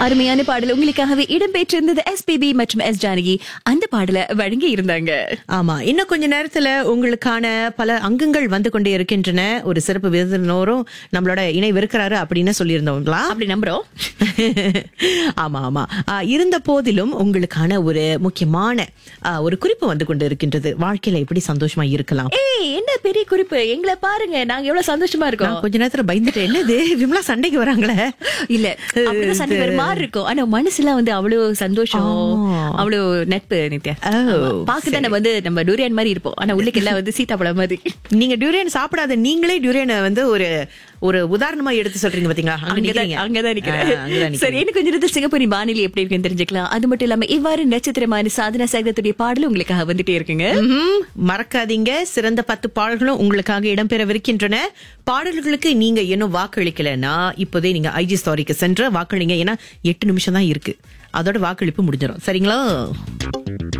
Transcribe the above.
அருமையான பாடல் உங்களுக்காகவே இடம்பெற்றிருந்தது எஸ்பிபி மற்றும் எஸ் ஜானகி அந்த பாடலை வழங்கி இருந்தாங்க ஆமா இன்னும் கொஞ்ச நேரத்துல உங்களுக்கான பல அங்கங்கள் வந்து கொண்டே இருக்கின்றன ஒரு சிறப்பு விருந்தினரும் நம்மளோட இணைவிருக்கிறாரு அப்படின்னு சொல்லியிருந்தவங்களா அப்படி நம்புறோம் ஆமா ஆமா ஆ, இருந்த போதிலும் உங்களுக்கான ஒரு முக்கியமான ஆ, ஒரு குறிப்பு வந்து கொண்டு இருக்கின்றது வாழ்க்கையில எப்படி சந்தோஷமா இருக்கலாம் ஏய் என்ன பெரிய குறிப்பு எங்களை பாருங்க நாங்க எவ்வளவு சந்தோஷமா இருக்கோம் நான் கொஞ்ச நேரத்துல பயந்துட்டேன் என்னது விமலா சண்டைக்கு வராங்களே இல்ல அப்படிதான் சண்டை வர மாதிரி இருக்கும் ஆனா மனசுல வந்து அவ்வளவு சந்தோஷம் ஆ. அவ்வளவு நட்பு நித்யா ஓ, பாக்குதான் நம்ம வந்து நம்ம டூரியன் மாதிரி இருப்போம் ஆனா உள்ளுக்கு எல்லாம் வந்து சீதாப்பழம் மாதிரி நீங்க டியூரியன் சாப்பிடாத நீங்களே டியூரியனை வந்து ஒரு ஒரு உதாரணமா எடுத்து சொல்றீங்க பாத்தீங்களா அங்க அங்கதான் நிக்கிறீங்க. அங்கதான் ஆ, அங்கதான் நிக்கிறேன் நிக்கிறீங்க. சரி எனக்கு கொஞ்சம் நேரத்துல சிங்கப்பூரி வானிலை எப்படி இருக்குன்னு தெரிஞ்சுக்கலாம் அது மட்டும் இல்லாம இவ்வாறு நட்சத்திரமான சாதனா சகத்துடைய பாடலும் உங்களுக்காக வந்துட்டே இருக்குங்க ம்ஹும். மறக்காதீங்க சிறந்த பத்து பாடல்களும் உங்களுக்காக இடம்பெறவிருக்கின்றன பாடல்களுக்கு நீங்க இன்னும் வாக்களிக்கலன்னா இப்போதே நீங்க ஐஜி ஸ்டோரிக்கு சென்று வாக்களிங்க ஏன்னா எட்டு நிமிஷம் தான் இருக்கு அதோட வாக்களிப்பு முடிஞ்சிடும் சரிங்களா